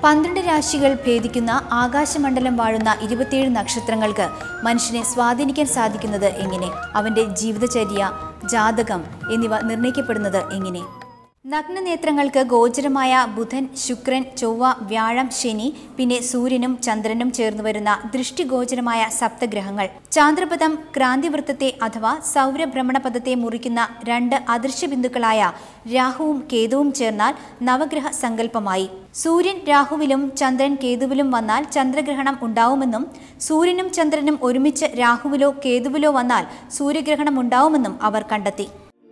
പന്ത്രണ്ട് രാശികൾ ഭേദിക്കുന്ന ആകാശമണ്ഡലം വാഴുന്ന ഇരുപത്തിയേഴ് നക്ഷത്രങ്ങൾക്ക് മനുഷ്യനെ സ്വാധീനിക്കാൻ സാധിക്കുന്നത് എങ്ങനെ അവന്റെ ജീവിതചര്യ ജാതകം എന്നിവ നിർണ്ണയിക്കപ്പെടുന്നത് എങ്ങനെ നഗ്നനേത്രങ്ങൾക്ക് ഗോചരമായ ബുധൻ ശുക്രൻ ചൊവ്വ വ്യാഴം ശനി പിന്നെ സൂര്യനും ചന്ദ്രനും ചേർന്ന് വരുന്ന ദൃഷ്ടിഗോചരമായ സപ്തഗ്രഹങ്ങൾ ചാന്ദ്രപദം ക്രാന്തിവൃത്തത്തെ അഥവാ സൗരഭ്രമണപഥത്തെ മുറിക്കുന്ന രണ്ട് അദൃശ്യ ബിന്ദുക്കളായ രാഹുവും കേതുവും ചേർന്നാൽ നവഗ്രഹ സങ്കല്പമായി സൂര്യൻ രാഹുവിലും ചന്ദ്രൻ കേതുവിലും വന്നാൽ ചന്ദ്രഗ്രഹണം ഉണ്ടാവുമെന്നും സൂര്യനും ചന്ദ്രനും ഒരുമിച്ച് രാഹുവിലോ കേതുവിലോ വന്നാൽ സൂര്യഗ്രഹണം ഉണ്ടാവുമെന്നും അവർ കണ്ടെത്തി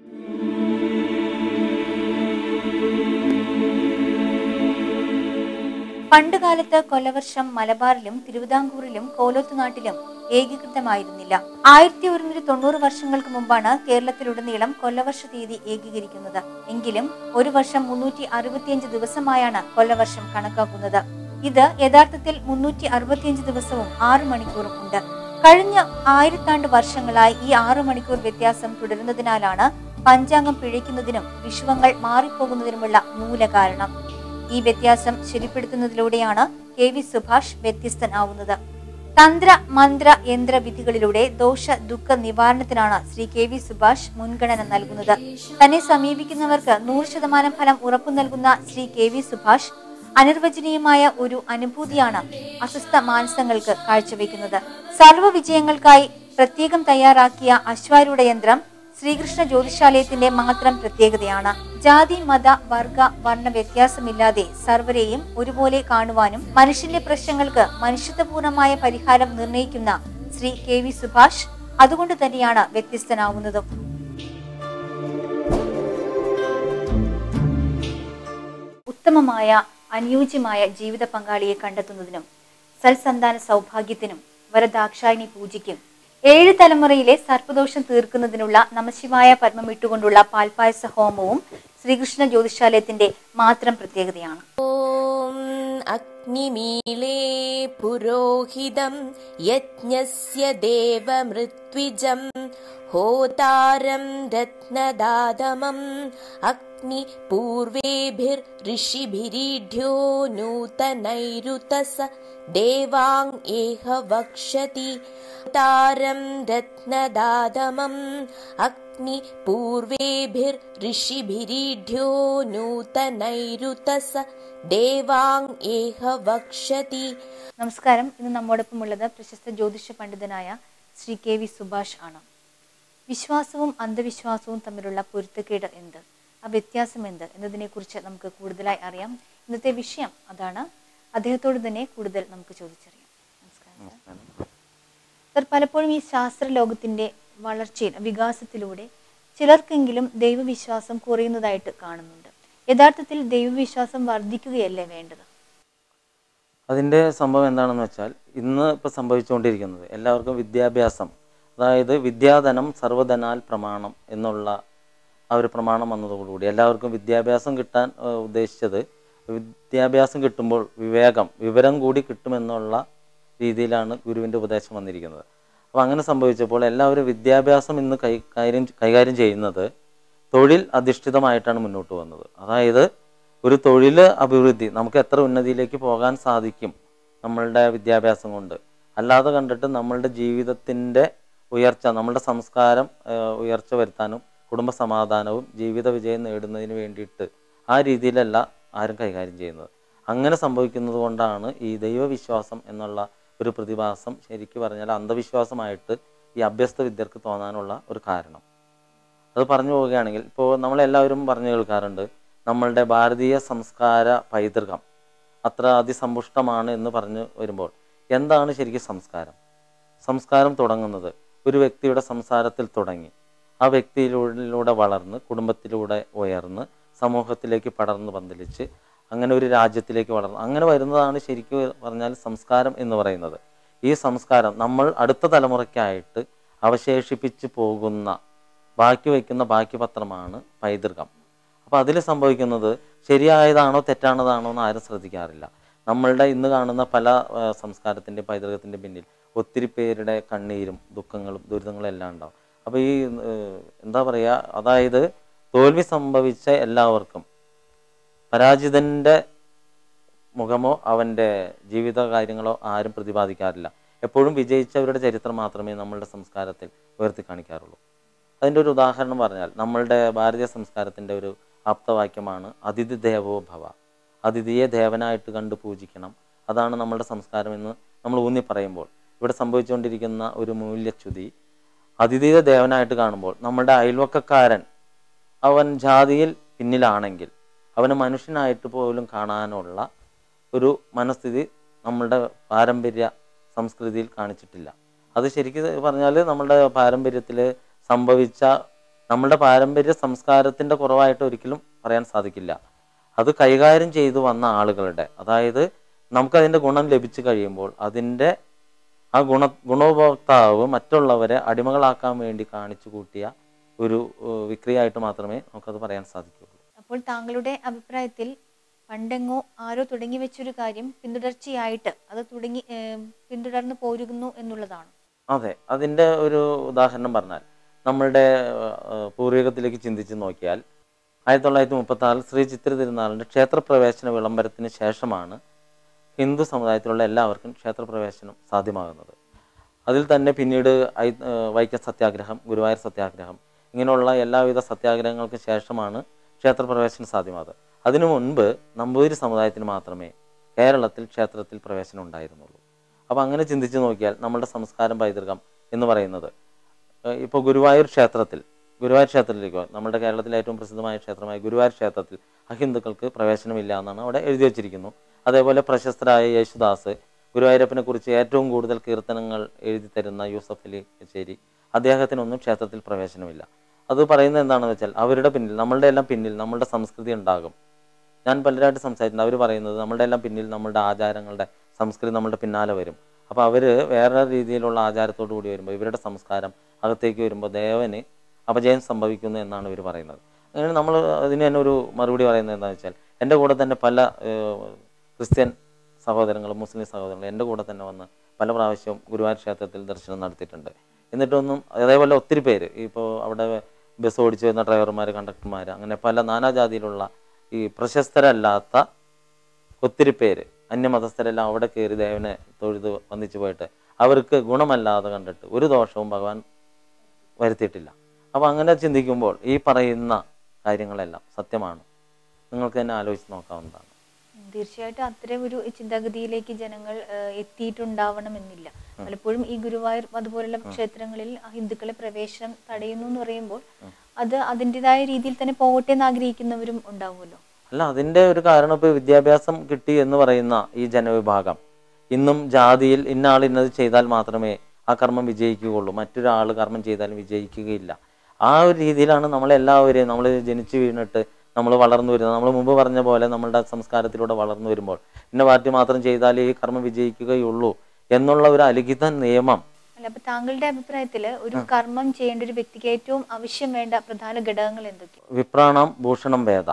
പണ്ടുകാലത്ത് കൊല്ലവർഷം മലബാറിലും തിരുവിതാംകൂറിലും കോലോത്തുനാട്ടിലും ഏകീകൃതമായിരുന്നില്ല ആയിരത്തി ഒരുന്നൂറ്റി തൊണ്ണൂറ് വർഷങ്ങൾക്ക് മുമ്പാണ് കേരളത്തിലുടനീളം കൊല്ലവർഷ തീയതി ഏകീകരിക്കുന്നത് എങ്കിലും ഒരു വർഷം മുന്നൂറ്റി അറുപത്തിയഞ്ച് ദിവസമായാണ് കൊല്ലവർഷം കണക്കാക്കുന്നത് ഇത് യഥാർത്ഥത്തിൽ മുന്നൂറ്റി അറുപത്തിയഞ്ച് ദിവസവും ആറു മണിക്കൂറും ഉണ്ട് കഴിഞ്ഞ ആയിരത്താണ്ട് വർഷങ്ങളായി ഈ ആറു മണിക്കൂർ വ്യത്യാസം തുടരുന്നതിനാലാണ് പഞ്ചാംഗം പിഴയ്ക്കുന്നതിനും വിഷുവങ്ങൾ മാറിപ്പോകുന്നതിനുമുള്ള മൂലകാരണം ഈ വ്യത്യാസം ശരിപ്പെടുത്തുന്നതിലൂടെയാണ് കെ വി സുഭാഷ് വ്യത്യസ്തനാവുന്നത് തന്ത്ര മന്ത്ര യന്ത്ര വിധികളിലൂടെ ദോഷ ദുഃഖ നിവാരണത്തിനാണ് ശ്രീ കെ വി സുഭാഷ് മുൻഗണന നൽകുന്നത് തന്നെ സമീപിക്കുന്നവർക്ക് നൂറ് ശതമാനം ഫലം ഉറപ്പു നൽകുന്ന ശ്രീ കെ വി സുഭാഷ് അനിർവചനീയമായ ഒരു അനുഭൂതിയാണ് അസ്വസ്ഥ മാനസങ്ങൾക്ക് കാഴ്ചവെക്കുന്നത് സർവ്വ വിജയങ്ങൾക്കായി പ്രത്യേകം തയ്യാറാക്കിയ അശ്വാരൂഢ യന്ത്രം ശ്രീകൃഷ്ണ ജ്യോതിശാലയത്തിന്റെ മാത്രം പ്രത്യേകതയാണ് ജാതി മത വർഗ വർണ്ണ വ്യത്യാസമില്ലാതെ സർവരെയും ഒരുപോലെ കാണുവാനും മനുഷ്യന്റെ പ്രശ്നങ്ങൾക്ക് മനുഷ്യത്വപൂർണമായ പരിഹാരം നിർണയിക്കുന്ന ശ്രീ കെ വി സുഭാഷ് അതുകൊണ്ട് തന്നെയാണ് വ്യത്യസ്തനാവുന്നതും ഉത്തമമായ അനുയോജ്യമായ ജീവിത പങ്കാളിയെ കണ്ടെത്തുന്നതിനും സൽസന്താന സൗഭാഗ്യത്തിനും വരദാക്ഷായണി പൂജയ്ക്കും ഏഴ് തലമുറയിലെ സർപ്പദോഷം തീർക്കുന്നതിനുള്ള നമശിവായ പത്മമിട്ടുകൊണ്ടുള്ള പാൽപായസ ഹോമവും ശ്രീകൃഷ്ണ ജ്യോതിശാലയത്തിന്റെ മാത്രം പ്രത്യേകതയാണ് ॐ अग्निमीळे पुरोहितं यज्ञस्य देवमृत्विजं होतारं रत्नदादमम् अग्निपूर्वेभिर्ऋषिभिरीढ्यो नूतनैरुतस देवाङ् एह वक्षति होतारं रत्नदादमम् अग्निपूर्वेभिर्ऋषिभिरीढ्यो नूतनैरुतस देवाङ् एह वक्षति നമസ്കാരം ഇന്ന് നമ്മോടൊപ്പം ഉള്ളത് പ്രശസ്ത ജ്യോതിഷ പണ്ഡിതനായ ശ്രീ കെ വി സുഭാഷ് ആണ് വിശ്വാസവും അന്ധവിശ്വാസവും തമ്മിലുള്ള പൊരുത്തക്കേട് എന്ത് ആ വ്യത്യാസം എന്ത് എന്നതിനെക്കുറിച്ച് നമുക്ക് കൂടുതലായി അറിയാം ഇന്നത്തെ വിഷയം അതാണ് അദ്ദേഹത്തോട് തന്നെ കൂടുതൽ നമുക്ക് ചോദിച്ചറിയാം നമസ്കാരം സർ. സർ പലപ്പോഴും ഈ ശാസ്ത്ര ലോകത്തിന്റെ വളർച്ചയിൽ വികാസത്തിലൂടെ ചിലർക്കെങ്കിലും ദൈവവിശ്വാസം കുറയുന്നതായിട്ട് കാണുന്നുണ്ട് യഥാർത്ഥത്തിൽ ദൈവവിശ്വാസം വർദ്ധിക്കുകയല്ലേ വേണ്ടത് അതിൻ്റെ സംഭവം എന്താണെന്ന് വെച്ചാൽ ഇന്ന് ഇപ്പോൾ സംഭവിച്ചുകൊണ്ടിരിക്കുന്നത് എല്ലാവർക്കും വിദ്യാഭ്യാസം അതായത് വിദ്യാധനം സർവധനാൽ പ്രമാണം എന്നുള്ള ആ ഒരു പ്രമാണം വന്നതോടുകൂടി എല്ലാവർക്കും വിദ്യാഭ്യാസം കിട്ടാൻ ഏഹ്, ഉദ്ദേശിച്ചത് വിദ്യാഭ്യാസം കിട്ടുമ്പോൾ വിവേകം വിവരം കൂടി കിട്ടുമെന്നുള്ള രീതിയിലാണ് ഗുരുവിൻ്റെ ഉപദേശം വന്നിരിക്കുന്നത് അപ്പോൾ അങ്ങനെ സംഭവിച്ചപ്പോൾ എല്ലാവരും വിദ്യാഭ്യാസം ഇന്ന് കൈ കാര്യം കൈകാര്യം ചെയ്യുന്നത് തൊഴിൽ അധിഷ്ഠിതമായിട്ടാണ് മുന്നോട്ട് വന്നത് അതായത് ഒരു തൊഴിൽ അഭിവൃദ്ധി നമുക്ക് എത്ര ഉന്നതിയിലേക്ക് പോകാൻ സാധിക്കും നമ്മളുടെ വിദ്യാഭ്യാസം കൊണ്ട് അല്ലാതെ കണ്ടിട്ട് നമ്മളുടെ ജീവിതത്തിൻ്റെ ഉയർച്ച നമ്മളുടെ സംസ്കാരം ഏഹ്, ഉയർച്ച വരുത്താനും കുടുംബ സമാധാനവും ജീവിത വിജയം നേടുന്നതിന് വേണ്ടിയിട്ട് ആ രീതിയിലല്ല ആരും കൈകാര്യം ചെയ്യുന്നത് അങ്ങനെ സംഭവിക്കുന്നത് കൊണ്ടാണ് ഈ ദൈവവിശ്വാസം എന്നുള്ള ഒരു പ്രതിഭാസം ശരിക്കും പറഞ്ഞാൽ അന്ധവിശ്വാസമായിട്ട് ഈ അഭ്യസ്ത വിദ്യർക്ക് തോന്നാനുള്ള ഒരു കാരണം അത് പറഞ്ഞു പോവുകയാണെങ്കിൽ ഇപ്പോൾ നമ്മളെല്ലാവരും പറഞ്ഞു കേൾക്കാറുണ്ട് നമ്മളുടെ ഭാരതീയ സംസ്കാര പൈതൃകം അത്ര അതിസമ്പുഷ്ടമാണ് എന്ന് പറഞ്ഞു വരുമ്പോൾ എന്താണ് ശരിക്കും സംസ്കാരം സംസ്കാരം തുടങ്ങുന്നത് ഒരു വ്യക്തിയുടെ സംസാരത്തിൽ തുടങ്ങി ആ വ്യക്തിയിലൂടെ വളർന്ന് കുടുംബത്തിലൂടെ ഉയർന്ന് സമൂഹത്തിലേക്ക് പടർന്ന് പന്തലിച്ച് അങ്ങനെ ഒരു രാജ്യത്തിലേക്ക് വളർന്നു അങ്ങനെ വരുന്നതാണ് ശരിക്കും പറഞ്ഞാൽ സംസ്കാരം എന്ന് പറയുന്നത് ഈ സംസ്കാരം നമ്മൾ അടുത്ത തലമുറയ്ക്കായിട്ട് അവശേഷിപ്പിച്ച് പോകുന്ന ബാക്കി വയ്ക്കുന്ന ബാക്കി പത്രമാണ് പൈതൃകം അപ്പോൾ അതിൽ സംഭവിക്കുന്നത് ശരിയായതാണോ തെറ്റാണതാണോ എന്ന് ആരും ശ്രദ്ധിക്കാറില്ല നമ്മളുടെ ഇന്ന് കാണുന്ന പല ആ, സംസ്കാരത്തിൻ്റെ പൈതൃകത്തിൻ്റെ പിന്നിൽ ഒത്തിരി പേരുടെ കണ്ണീരും ദുഃഖങ്ങളും ദുരിതങ്ങളും എല്ലാം ഉണ്ടാവും അപ്പോൾ ഈ ഏഹ്, എന്താ പറയുക അതായത് തോൽവി സംഭവിച്ച എല്ലാവർക്കും പരാജിതൻ്റെ മുഖമോ അവൻ്റെ ജീവിത കാര്യങ്ങളോ ആരും പ്രതിപാദിക്കാറില്ല എപ്പോഴും വിജയിച്ചവരുടെ ചരിത്രം മാത്രമേ നമ്മളുടെ സംസ്കാരത്തിൽ ഉയർത്തി കാണിക്കാറുള്ളൂ അതിൻ്റെ ഒരു ഉദാഹരണം പറഞ്ഞാൽ നമ്മളുടെ ഭാരതീയ സംസ്കാരത്തിൻ്റെ ഒരു ആപ്തവാക്യമാണ് അതിഥി ദേവോ ഭവ അതിഥിയെ ദേവനായിട്ട് കണ്ട് പൂജിക്കണം അതാണ് നമ്മളുടെ സംസ്കാരം എന്ന് നമ്മൾ ഊന്നി പറയുമ്പോൾ ഇവിടെ സംഭവിച്ചുകൊണ്ടിരിക്കുന്ന ഒരു മൂല്യച്യുതി അതിഥിയെ ദേവനായിട്ട് കാണുമ്പോൾ നമ്മുടെ അയൽവക്കക്കാരൻ അവൻ ജാതിയിൽ പിന്നിലാണെങ്കിൽ അവനെ മനുഷ്യനായിട്ട് പോലും കാണാനുള്ള ഒരു മനസ്ഥിതി നമ്മളുടെ പാരമ്പര്യ സംസ്കൃതിയിൽ കാണിച്ചിട്ടില്ല അത് ശരിക്കും പറഞ്ഞാൽ നമ്മളുടെ പാരമ്പര്യത്തിൽ സംഭവിച്ച നമ്മളുടെ പാരമ്പര്യ സംസ്കാരത്തിൻ്റെ കുറവായിട്ട് ഒരിക്കലും പറയാൻ സാധിക്കില്ല അത് കൈകാര്യം ചെയ്തു വന്ന ആളുകളുടെ അതായത് നമുക്കതിൻ്റെ ഗുണം ലഭിച്ചു കഴിയുമ്പോൾ അതിൻ്റെ ആ ഗുണ ഗുണോപഭോക്താവ് മറ്റുള്ളവരെ അടിമകളാക്കാൻ വേണ്ടി കാണിച്ചു കൂട്ടിയ ഒരു ഏഹ്, വിക്രിയായിട്ട് മാത്രമേ നമുക്കത് പറയാൻ സാധിക്കുകയുള്ളൂ അപ്പോൾ താങ്കളുടെ അഭിപ്രായത്തിൽ പണ്ടെങ്ങോ ആരോ തുടങ്ങി വെച്ചൊരു കാര്യം പിന്തുടർച്ചയായിട്ട് അത് തുടങ്ങി ഏം, പിന്തുടർന്ന് പോരുന്നു എന്നുള്ളതാണ് അതെ അതിൻ്റെ ഒരു ഉദാഹരണം പറഞ്ഞാൽ നമ്മളുടെ ഏഹ്, പൂർവികത്തിലേക്ക് ചിന്തിച്ച് നോക്കിയാൽ ആയിരത്തി തൊള്ളായിരത്തി മുപ്പത്തി ആറിൽ ശ്രീ ചിത്ര തിരുനാളിൻ്റെ ക്ഷേത്രപ്രവേശന വിളംബരത്തിന് ശേഷമാണ് ഹിന്ദു സമുദായത്തിലുള്ള എല്ലാവർക്കും ക്ഷേത്രപ്രവേശനം സാധ്യമാകുന്നത് അതിൽ തന്നെ പിന്നീട് ഐ ഏഹ് വൈക്കം സത്യാഗ്രഹം ഗുരുവായൂർ സത്യാഗ്രഹം ഇങ്ങനെയുള്ള എല്ലാവിധ സത്യാഗ്രഹങ്ങൾക്ക് ശേഷമാണ് ക്ഷേത്രപ്രവേശനം സാധ്യമാകുന്നത് അതിനു മുൻപ് നമ്പൂതിരി സമുദായത്തിന് മാത്രമേ കേരളത്തിൽ ക്ഷേത്രത്തിൽ പ്രവേശനം ഉണ്ടായിരുന്നുള്ളൂ അപ്പോൾ അങ്ങനെ ചിന്തിച്ച് നോക്കിയാൽ നമ്മുടെ സംസ്കാരം പൈതൃകം എന്ന് പറയുന്നത് ഇപ്പോൾ ഗുരുവായൂർ ക്ഷേത്രത്തിൽ ഗുരുവായൂർ ക്ഷേത്രത്തിലേക്കോ നമ്മുടെ കേരളത്തിലെ ഏറ്റവും പ്രസിദ്ധമായ ക്ഷേത്രമായ ഗുരുവായൂർ ക്ഷേത്രത്തിൽ അഹിന്ദുക്കൾക്ക് പ്രവേശനമില്ല എന്നാണ് അവിടെ എഴുതി വച്ചിരിക്കുന്നു അതേപോലെ പ്രശസ്തരായ യേശുദാസ് ഗുരുവായൂരപ്പനെ കുറിച്ച് ഏറ്റവും കൂടുതൽ കീർത്തനങ്ങൾ എഴുതി തരുന്ന യൂസഫ് അലി കച്ചേരി അദ്ദേഹത്തിനൊന്നും ക്ഷേത്രത്തിൽ പ്രവേശനമില്ല അത് പറയുന്നത് എന്താണെന്ന് വെച്ചാൽ അവരുടെ പിന്നിൽ നമ്മളുടെ എല്ലാം പിന്നിൽ നമ്മളുടെ സംസ്കൃതി ഉണ്ടാകും ഞാൻ പലരായിട്ട് സംസാരിച്ചിട്ടുണ്ട് അവർ പറയുന്നത് നമ്മളുടെ എല്ലാം പിന്നിൽ നമ്മളുടെ ആചാരങ്ങളുടെ സംസ്കൃതി നമ്മളുടെ പിന്നാലെ വരും അപ്പോൾ അവർ വേറെ രീതിയിലുള്ള ആചാരത്തോടു കൂടി വരുമ്പോൾ ഇവരുടെ സംസ്കാരം അകത്തേക്ക് വരുമ്പോൾ ദേവന് അപജയം സംഭവിക്കുന്നു എന്നാണ് ഇവർ പറയുന്നത് അങ്ങനെ നമ്മൾ അതിന് തന്നെ ഒരു മറുപടി പറയുന്നത് എന്താണെന്ന് വെച്ചാൽ എൻ്റെ കൂടെ തന്നെ പല ഏഹ്, ക്രിസ്ത്യൻ സഹോദരങ്ങളും മുസ്ലിം സഹോദരങ്ങളും എൻ്റെ കൂടെ തന്നെ വന്ന് പല പ്രാവശ്യവും ഗുരുവായൂർ ക്ഷേത്രത്തിൽ ദർശനം നടത്തിയിട്ടുണ്ട് എന്നിട്ടൊന്നും അതേപോലെ ഒത്തിരി പേര് ഇപ്പോൾ അവിടെ ബസ് ഓടിച്ചു വരുന്ന ഡ്രൈവർമാർ കണ്ടക്ടർമാർ അങ്ങനെ പല നാനാജാതിയിലുള്ള ഈ പ്രശസ്തരല്ലാത്ത ഒത്തിരി പേര് അന്യമതസ്ഥരെല്ലാം അവിടെ കയറി ദേവനെ തൊഴുത് വന്നിച്ചു പോയിട്ട് അവർക്ക് ഗുണമല്ലാതെ കണ്ടിട്ട് ഒരു ദോഷവും ഭഗവാൻ വരുത്തിയിട്ടില്ല അപ്പോൾ അങ്ങനെ ചിന്തിക്കുമ്പോൾ ഈ പറയുന്ന കാര്യങ്ങളെല്ലാം സത്യമാണ് നിങ്ങൾക്ക് തന്നെ ആലോചിച്ച് നോക്കാവുന്നതാണ് ഉം, തീർച്ചയായിട്ടും അത്തരം ഒരു ചിന്താഗതിയിലേക്ക് ജനങ്ങൾ ഏഹ്, എത്തിയിട്ടുണ്ടാവണമെന്നില്ല പലപ്പോഴും ഈ ഗുരുവായൂർ അതുപോലുള്ള ക്ഷേത്രങ്ങളിൽ ഹിന്ദുക്കളെ പ്രവേശനം തടയുന്നു എന്ന് പറയുമ്പോൾ അത് അതിൻ്റെതായ രീതിയിൽ തന്നെ പോകട്ടെ എന്ന് ആഗ്രഹിക്കുന്നവരും ഉണ്ടാവുമല്ലോ അല്ല അതിൻ്റെ ഒരു കാരണം ഇപ്പോൾ വിദ്യാഭ്യാസം കിട്ടി എന്ന് പറയുന്ന ഈ ജനവിഭാഗം ഇന്നും ജാതിയിൽ ഇന്ന ആൾ ഇന്നത് ചെയ്താൽ മാത്രമേ ആ കർമ്മം വിജയിക്കുകയുള്ളൂ മറ്റൊരാൾ കർമ്മം ചെയ്താലും വിജയിക്കുകയില്ല ആ ഒരു രീതിയിലാണ് നമ്മളെല്ലാവരെയും നമ്മൾ ജനിച്ചു വീണിട്ട് നമ്മൾ വളർന്നു വരുന്നത് നമ്മൾ മുമ്പ് പറഞ്ഞ പോലെ നമ്മളുടെ സംസ്കാരത്തിലൂടെ വളർന്നു വരുമ്പോൾ ഇന്ന പാർട്ടി മാത്രം ചെയ്താലേ ഈ കർമ്മം വിജയിക്കുകയുള്ളൂ എന്നുള്ള ഒരു അലിഖിത നിയമം അല്ല അപ്പൊ താങ്കളുടെ അഭിപ്രായത്തിൽ ഒരു കർമ്മം ചെയ്യേണ്ട ഒരു വ്യക്തിക്ക് ഏറ്റവും ആവശ്യം വേണ്ട പ്രധാന ഘടകങ്ങൾ എന്തൊക്കെ വിപ്രാണം ഭൂഷണം വേദ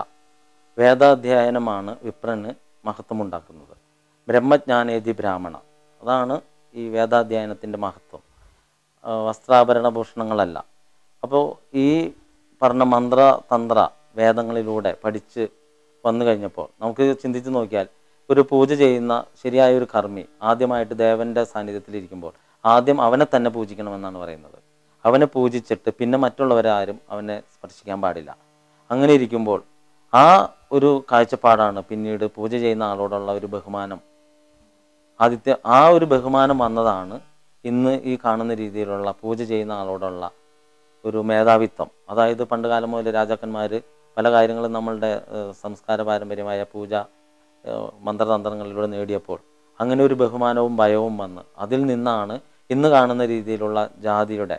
വേദാധ്യയനമാണ് വിപ്രന് മഹത്വമുണ്ടാക്കുന്നത് ബ്രഹ്മജ്ഞാനേതി ബ്രാഹ്മണ അതാണ് ഈ വേദാധ്യയനത്തിൻ്റെ മഹത്വം ആ, വസ്ത്രാഭരണ ഭൂഷണങ്ങളല്ല അപ്പോൾ ഈ പറഞ്ഞ മന്ത്ര തന്ത്ര വേദങ്ങളിലൂടെ പഠിച്ച് വന്നു കഴിഞ്ഞപ്പോൾ നമുക്ക് ചിന്തിച്ച് നോക്കിയാൽ ഒരു പൂജ ചെയ്യുന്ന ശരിയായ ഒരു കർമ്മി ആദ്യമായിട്ട് ദേവന്റെ സാന്നിധ്യത്തിലിരിക്കുമ്പോൾ ആദ്യം അവനെ തന്നെ പൂജിക്കണമെന്നാണ് പറയുന്നത് അവനെ പൂജിച്ചിട്ട് പിന്നെ മറ്റുള്ളവരെ ആരും അവനെ സ്പർശിക്കാൻ പാടില്ല അങ്ങനെ ഇരിക്കുമ്പോൾ ആ ഒരു കാഴ്ചപ്പാടാണ് പിന്നീട് പൂജ ചെയ്യുന്ന ആളോടുള്ള ഒരു ബഹുമാനം ആദ്യത്തെ ആ ഒരു ബഹുമാനം വന്നതാണ് ഇന്ന് ഈ കാണുന്ന രീതിയിലുള്ള പൂജ ചെയ്യുന്ന ആളോടുള്ള ഒരു മേധാവിത്വം അതായത് പണ്ട് കാലം മുതൽ രാജാക്കന്മാർ പല കാര്യങ്ങളും നമ്മളുടെ ഏഹ്, സംസ്കാര പാരമ്പര്യമായ പൂജ ഏഹ്, മന്ത്രതന്ത്രങ്ങളിലൂടെ നേടിയപ്പോൾ അങ്ങനെ ഒരു ബഹുമാനവും ഭയവും വന്ന് അതിൽ നിന്നാണ് ഇന്ന് കാണുന്ന രീതിയിലുള്ള ജാതിയുടെ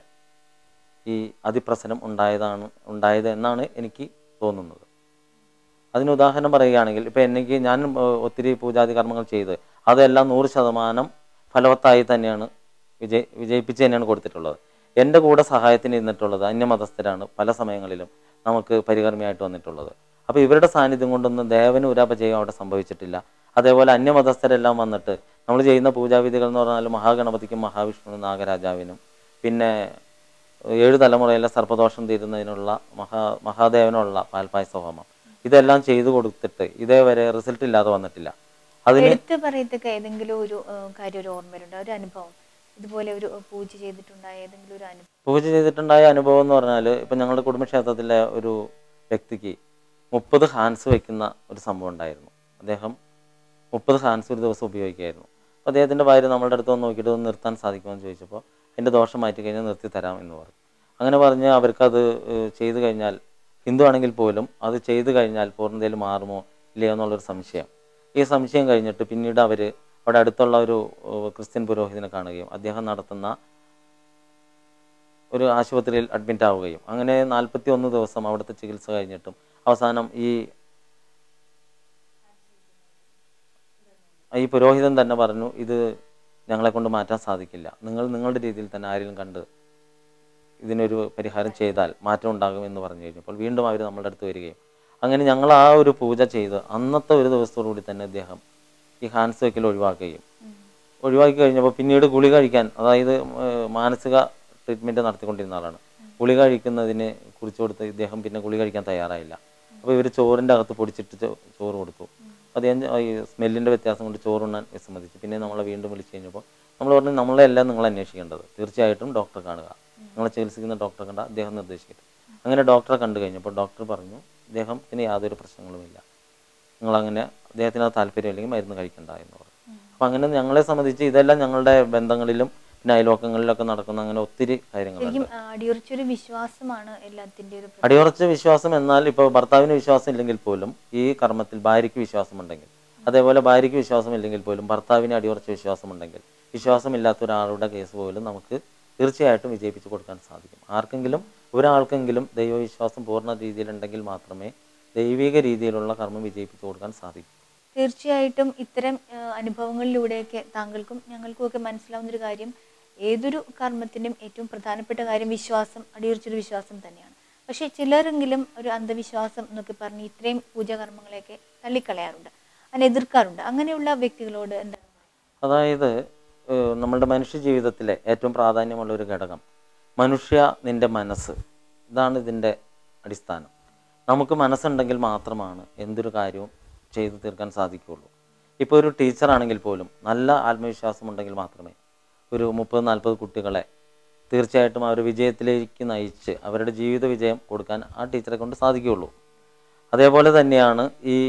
ഈ അതിപ്രസരം ഉണ്ടായതാണ് ഉണ്ടായത് എന്നാണ് എനിക്ക് തോന്നുന്നത് അതിന് ഉദാഹരണം പറയുകയാണെങ്കിൽ ഇപ്പം എനിക്ക് ഞാൻ ഏഹ്, ഒത്തിരി പൂജാതി കർമ്മങ്ങൾ ചെയ്ത് അതെല്ലാം നൂറ് ശതമാനം ഫലവത്തായി തന്നെയാണ് വിജയി വിജയിപ്പിച്ച് തന്നെയാണ് കൊടുത്തിട്ടുള്ളത് എൻ്റെ കൂടെ സഹായത്തിന് ഇരുന്നിട്ടുള്ളത് അന്യമതസ്ഥരാണ് പല സമയങ്ങളിലും നമുക്ക് പരികർമ്മിയായിട്ട് വന്നിട്ടുള്ളത് അപ്പോൾ ഇവരുടെ സാന്നിധ്യം കൊണ്ടൊന്നും ദേവന് ഒരു അപജയം അവിടെ സംഭവിച്ചിട്ടില്ല അതേപോലെ അന്യമതസ്ഥരെല്ലാം വന്നിട്ട് നമ്മൾ ചെയ്യുന്ന പൂജാവിധികൾ എന്ന് പറഞ്ഞാൽ മഹാഗണപതിക്കും മഹാവിഷ്ണുവിനും നാഗരാജാവിനും പിന്നെ ഏഴ് തലമുറയിലെ സർപ്പദോഷം തീരുന്നതിനുള്ള മഹാ മഹാദേവനുള്ള പാൽപായസ ഹോമം ഇതെല്ലാം ചെയ്തു കൊടുത്തിട്ട് ഇതേവരെ റിസൾട്ട് ഇല്ലാതെ വന്നിട്ടില്ല അതിന് എടുത്തു പറയത്തക്ക ഏതെങ്കിലും ഒരു ഏഹ്, കാര്യം ഒരു ഓർമ്മയിലുണ്ട് ഒരു അനുഭവം ഇതുപോലെ ഒരു പൂജ ചെയ്തിട്ടുണ്ടായ ഏതെങ്കിലും ഒരു അനുഭവം പൂജ ചെയ്തിട്ടുണ്ടായ അനുഭവം എന്ന് പറഞ്ഞാൽ ഇപ്പം ഞങ്ങളുടെ കുടുംബക്ഷേത്രത്തിലെ ഒരു വ്യക്തിക്ക് മുപ്പത് ഹാൻസ് വയ്ക്കുന്ന ഒരു സംഭവം ഉണ്ടായിരുന്നു അദ്ദേഹം മുപ്പത് ഹാൻസ് ഒരു ദിവസം ഉപയോഗിക്കുമായിരുന്നു അപ്പോൾ അദ്ദേഹത്തിൻ്റെ ഭാര്യ നമ്മളുടെ അടുത്ത് വന്ന് നോക്കിയിട്ട് ഒന്ന് നിർത്താൻ സാധിക്കുമോ എന്ന് ചോദിച്ചപ്പോൾ അതിൻ്റെ ദോഷം മാറ്റി കഴിഞ്ഞാൽ നിർത്തി തരാം എന്ന് പറഞ്ഞു അങ്ങനെ പറഞ്ഞ് അവർക്കത് ഏഹ്, ചെയ്തു കഴിഞ്ഞാൽ ഹിന്ദു ആണെങ്കിൽ പോലും അത് ചെയ്തു കഴിഞ്ഞാൽ പൂർണ്ണതയിൽ മാറുമോ ഇല്ലയോ എന്നുള്ളൊരു സംശയം ഈ സംശയം കഴിഞ്ഞിട്ട് പിന്നീട് അവർ അവിടെ അടുത്തുള്ള ഒരു ഏഹ്, ക്രിസ്ത്യൻ പുരോഹിതനെ കാണുകയും അദ്ദേഹം നടത്തുന്ന ഒരു ആശുപത്രിയിൽ അഡ്മിറ്റ് ആവുകയും അങ്ങനെ നാൽപ്പത്തി ഒന്ന് ദിവസം അവിടുത്തെ ചികിത്സ കഴിഞ്ഞിട്ടും അവസാനം ഈ ഈ പുരോഹിതൻ തന്നെ പറഞ്ഞു ഇത് ഞങ്ങളെ കൊണ്ട് മാറ്റാൻ സാധിക്കില്ല നിങ്ങൾ നിങ്ങളുടെ രീതിയിൽ തന്നെ ആരെങ്കിലും കണ്ട് ഇതിനൊരു പരിഹാരം ചെയ്താൽ മാറ്റം ഉണ്ടാകും എന്ന് പറഞ്ഞു കഴിഞ്ഞപ്പോൾ വീണ്ടും അവർ നമ്മളുടെ അടുത്ത് വരികയും അങ്ങനെ ഞങ്ങൾ ആ ഒരു പൂജ ചെയ്ത് അന്നത്തെ ഒരു ദിവസത്തോടു കൂടി തന്നെ അദ്ദേഹം ഈ ഹാൻഡ്സ് വെക്കൽ ഒഴിവാക്കുകയും ഒഴിവാക്കി കഴിഞ്ഞപ്പോൾ പിന്നീട് ഗുളിക കഴിക്കാൻ അതായത് ഏഹ്, മാനസിക ട്രീറ്റ്മെൻറ്റ് നടത്തിക്കൊണ്ടിരുന്ന ആളാണ് ഗുളിക കഴിക്കുന്നതിനെ കുറിച്ച് കൊടുത്ത് ഇദ്ദേഹം പിന്നെ ഗുളിക കഴിക്കാൻ തയ്യാറായില്ല അപ്പോൾ ഇവർ ചോറിൻ്റെ അകത്ത് പൊടിച്ചിട്ട് ചോ- ചോറ് കൊടുത്തു അദ്ദേഹം ഈ സ്മെല്ലിൻ്റെ വ്യത്യാസം കൊണ്ട് ചോറുണ്ണാൻ വിസമ്മതിച്ചു പിന്നെ നമ്മളെ വീണ്ടും വിളിച്ചു കഴിഞ്ഞപ്പോൾ നമ്മൾ പറഞ്ഞു നമ്മളെല്ലാം നിങ്ങൾ അന്വേഷിക്കേണ്ടത് തീർച്ചയായിട്ടും ഡോക്ടറെ കാണുക നിങ്ങളെ ചികിത്സിക്കുന്ന ഡോക്ടറെ കണ്ട അദ്ദേഹം നിർദ്ദേശിക്കട്ടെ അങ്ങനെ ഡോക്ടറെ കണ്ടു കഴിഞ്ഞപ്പോൾ ഡോക്ടർ പറഞ്ഞു അദ്ദേഹത്തിന് യാതൊരു പ്രശ്നങ്ങളുമില്ല നിങ്ങളങ്ങനെ അദ്ദേഹത്തിന് അത് താല്പര്യമില്ലെങ്കിൽ മരുന്ന് കഴിക്കണ്ട എന്ന് പറഞ്ഞു അപ്പം അങ്ങനെ ഞങ്ങളെ സംബന്ധിച്ച് ഇതെല്ലാം ഞങ്ങളുടെ ബന്ധങ്ങളിലും പിന്നെ അയൽവക്കങ്ങളിലൊക്കെ നടക്കുന്ന അങ്ങനെ ഒത്തിരി കാര്യങ്ങളുണ്ട് ശരിക്കും ആ, അടിയുറച്ചൊരു വിശ്വാസമാണ് എല്ലാത്തിന്റെ ഒരു പ്ര- അടിയുറച്ച വിശ്വാസം എന്നാൽ ഇപ്പോൾ ഭർത്താവിന് വിശ്വാസം ഇല്ലെങ്കിൽ പോലും ഈ കർമ്മത്തിൽ ഭാര്യയ്ക്ക് വിശ്വാസമുണ്ടെങ്കിൽ അതേപോലെ ഭാര്യയ്ക്ക് വിശ്വാസമില്ലെങ്കിൽ പോലും ഭർത്താവിന് അടിയുറച്ച വിശ്വാസമുണ്ടെങ്കിൽ വിശ്വാസമില്ലാത്ത ഒരാളുടെ കേസ് പോലും നമുക്ക് തീർച്ചയായിട്ടും വിജയിപ്പിച്ച് കൊടുക്കാൻ സാധിക്കും ആർക്കെങ്കിലും ഒരാൾക്കെങ്കിലും ദൈവവിശ്വാസം പൂർണ്ണ രീതിയിലുണ്ടെങ്കിൽ മാത്രമേ ദൈവിക രീതിയിലുള്ള കർമ്മം വിജയിപ്പിച്ച് കൊടുക്കാൻ സാധിക്കൂ തീർച്ചയായിട്ടും ഇത്തരം ആ, അനുഭവങ്ങളിലൂടെയൊക്കെ താങ്കൾക്കും ഞങ്ങൾക്കും ഒക്കെ മനസ്സിലാവുന്ന ഒരു കാര്യം ഏതൊരു കർമ്മത്തിൻ്റെയും ഏറ്റവും പ്രധാനപ്പെട്ട കാര്യം വിശ്വാസം അടിയുറച്ചൊരു വിശ്വാസം തന്നെയാണ് പക്ഷേ ചിലരെങ്കിലും ഒരു അന്ധവിശ്വാസം എന്നൊക്കെ പറഞ്ഞ് ഇത്രയും പൂജാകർമ്മങ്ങളെയൊക്കെ തള്ളിക്കളയാറുണ്ട് അതിനെ എതിർക്കാറുണ്ട് അങ്ങനെയുള്ള വ്യക്തികളോട് എന്താണ് അതായത് ഏഹ്, നമ്മളുടെ മനുഷ്യ ജീവിതത്തിലെ ഏറ്റവും പ്രാധാന്യമുള്ള ഒരു ഘടകം മനുഷ്യ നിൻ്റെ മനസ്സ് ഇതാണ് ഇതിൻ്റെ അടിസ്ഥാനം നമുക്ക് മനസ്സുണ്ടെങ്കിൽ മാത്രമാണ് എന്തൊരു കാര്യവും ചെയ്തു തീർക്കാൻ സാധിക്കുകയുള്ളൂ ഇപ്പോൾ ഒരു ടീച്ചറാണെങ്കിൽ പോലും നല്ല ആത്മവിശ്വാസം ഉണ്ടെങ്കിൽ മാത്രമേ ഒരു മുപ്പത് നാൽപ്പത് കുട്ടികളെ തീർച്ചയായിട്ടും അവർ വിജയത്തിലേക്ക് നയിച്ച് അവരുടെ ജീവിത വിജയം കൊടുക്കാൻ ആ ടീച്ചറെ കൊണ്ട് സാധിക്കുകയുള്ളൂ അതേപോലെ തന്നെയാണ് ഈ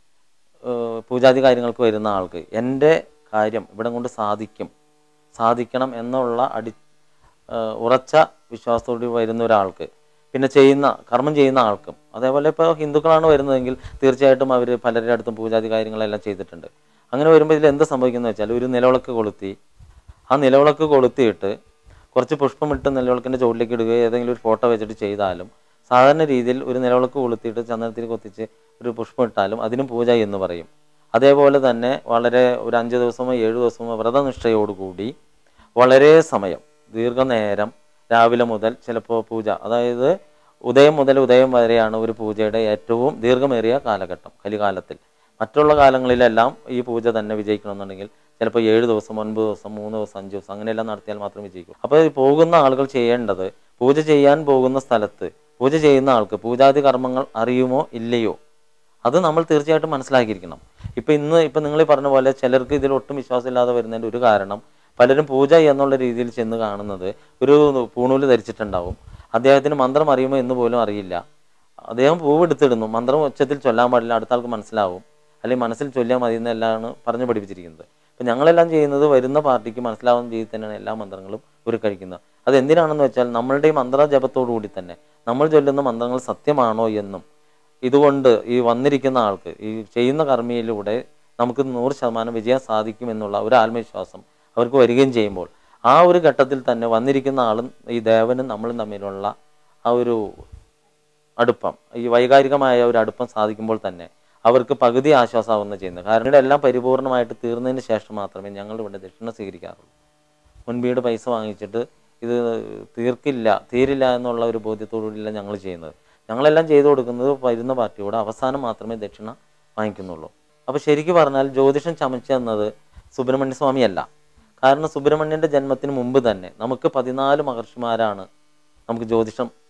ഏഹ് പൂജാതി കാര്യങ്ങൾക്ക് വരുന്ന ആൾക്ക് എൻ്റെ കാര്യം ഇവിടെ കൊണ്ട് സാധിക്കും സാധിക്കണം എന്നുള്ള അടി ഏഹ് ഉറച്ച വിശ്വാസത്തോടെ വരുന്ന ഒരാൾക്ക് പിന്നെ ചെയ്യുന്ന കർമ്മം ചെയ്യുന്ന ആൾക്കും അതേപോലെ ഇപ്പോൾ ഹിന്ദുക്കളാണ് വരുന്നതെങ്കിൽ തീർച്ചയായിട്ടും അവർ പലരുടെ അടുത്തും പൂജാതി കാര്യങ്ങളെല്ലാം ചെയ്തിട്ടുണ്ട് അങ്ങനെ വരുമ്പോൾ ഇതിൽ എന്ത് സംഭവിക്കുന്നത് വെച്ചാൽ ഒരു നിലവിളക്ക് കൊളുത്തി ആ നിലവിളക്ക് കൊളുത്തിയിട്ട് കുറച്ച് പുഷ്പമിട്ട് നിലവിളക്കിൻ്റെ ചുവട്ടിലേക്ക് ഇടുകയോ ഏതെങ്കിലും ഒരു ഫോട്ടോ വെച്ചിട്ട് ചെയ്താലും സാധാരണ രീതിയിൽ ഒരു നിലവിളക്ക് കൊളുത്തിയിട്ട് ചന്ദനത്തിൽ കൊത്തിച്ച് ഒരു പുഷ്പം ഇട്ടാലും അതിനും പൂജ എന്ന് പറയും അതേപോലെ തന്നെ വളരെ ഒരു അഞ്ച് ദിവസമോ ഏഴ് ദിവസമോ വ്രതനിഷ്ഠയോടുകൂടി വളരെ സമയം ദീർഘനേരം രാവിലെ മുതൽ ചിലപ്പോൾ പൂജ അതായത് ഉദയം മുതൽ ഉദയം വരെയാണ് ഒരു പൂജയുടെ ഏറ്റവും ദീർഘമേറിയ കാലഘട്ടം കലികാലത്തിൽ മറ്റുള്ള കാലങ്ങളിലെല്ലാം ഈ പൂജ തന്നെ വിജയിക്കണമെന്നുണ്ടെങ്കിൽ ചിലപ്പോൾ ഏഴ് ദിവസം ഒൻപത് ദിവസം മൂന്ന് ദിവസം അഞ്ച് ദിവസം അങ്ങനെയെല്ലാം നടത്തിയാൽ മാത്രമേ വിജയിക്കൂ അപ്പോൾ ഈ പോകുന്ന ആളുകൾ ചെയ്യേണ്ടത് പൂജ ചെയ്യാൻ പോകുന്ന സ്ഥലത്ത് പൂജ ചെയ്യുന്ന ആൾക്ക് പൂജാതി കർമ്മങ്ങൾ അറിയുമോ ഇല്ലയോ അത് നമ്മൾ തീർച്ചയായിട്ടും മനസ്സിലാക്കിയിരിക്കണം ഇപ്പം ഇന്ന് ഇപ്പം നിങ്ങൾ പറഞ്ഞ പോലെ ചിലർക്ക് ഇതിൽ ഒട്ടും വിശ്വാസമില്ലാതെ വരുന്നതിൻ്റെ ഒരു കാരണം പലരും പൂജ എന്നുള്ള രീതിയിൽ ചെന്ന് കാണുന്നത് ഒരു പൂണൂല് ധരിച്ചിട്ടുണ്ടാവും അദ്ദേഹത്തിന് മന്ത്രം അറിയുമോ എന്ന് പോലും അറിയില്ല അദ്ദേഹം പൂവ് എടുത്തിടുന്നു മന്ത്രം ഉച്ചത്തിൽ ചൊല്ലാൻ പാടില്ല അടുത്ത ആൾക്ക് മനസ്സിലാവും അല്ലെങ്കിൽ മനസ്സിൽ ചൊല്ലിയാൽ മതി എന്നെല്ലാം പറഞ്ഞു പഠിപ്പിച്ചിരിക്കുന്നത് അപ്പം ഞങ്ങളെല്ലാം ചെയ്യുന്നത് വരുന്ന പാർട്ടിക്ക് മനസ്സിലാവുന്ന രീതിയിൽ തന്നെയാണ് എല്ലാ മന്ത്രങ്ങളും ഉരുക്കഴിക്കുന്നത് അത് എന്തിനാണെന്ന് വെച്ചാൽ നമ്മളുടെ ഈ മന്ത്രജപത്തോടു കൂടി തന്നെ നമ്മൾ ചൊല്ലുന്ന മന്ത്രങ്ങൾ സത്യമാണോ എന്നും ഇതുകൊണ്ട് ഈ വന്നിരിക്കുന്ന ആൾക്ക് ഈ ചെയ്യുന്ന കർമ്മിയിലൂടെ നമുക്ക് നൂറ് ശതമാനം വിജയം സാധിക്കും എന്നുള്ള ഒരു ആത്മവിശ്വാസം അവർക്ക് വരികയും ചെയ്യുമ്പോൾ ആ ഒരു ഘട്ടത്തിൽ തന്നെ വന്നിരിക്കുന്ന ആളും ഈ ദേവനും നമ്മളും തമ്മിലുള്ള ആ ഒരു അടുപ്പം ഈ വൈകാരികമായ ഒരു അടുപ്പം സാധിക്കുമ്പോൾ തന്നെ അവർക്ക് പകുതി ആശ്വാസമാവുന്ന ചെയ്യുന്നത് കാരണം ഇവിടെ എല്ലാം പരിപൂർണമായിട്ട് തീർന്നതിന് ശേഷം മാത്രമേ ഞങ്ങൾ ഇവിടെ ദക്ഷിണ സ്വീകരിക്കാറുള്ളൂ മുൻപീട് പൈസ വാങ്ങിച്ചിട്ട് ഇത് തീർക്കില്ല തീരില്ല എന്നുള്ള ഒരു ബോധ്യത്തോടുകൂടിയല്ല ഞങ്ങൾ ചെയ്യുന്നത് ഞങ്ങളെല്ലാം ചെയ്തു കൊടുക്കുന്നത് വരുന്ന പാർട്ടിയോട് അവസാനം മാത്രമേ ദക്ഷിണ വാങ്ങിക്കുന്നുള്ളൂ അപ്പോൾ ശരിക്കും പറഞ്ഞാൽ ജ്യോതിഷം ചമച്ചെന്നത് സുബ്രഹ്മണ്യ സ്വാമിയല്ല കാരണം സുബ്രഹ്മണ്യൻ്റെ ജന്മത്തിന് മുമ്പ് തന്നെ നമുക്ക് പതിനാല് മഹർഷിമാരാണ് നമുക്ക് ജ്യോതിഷം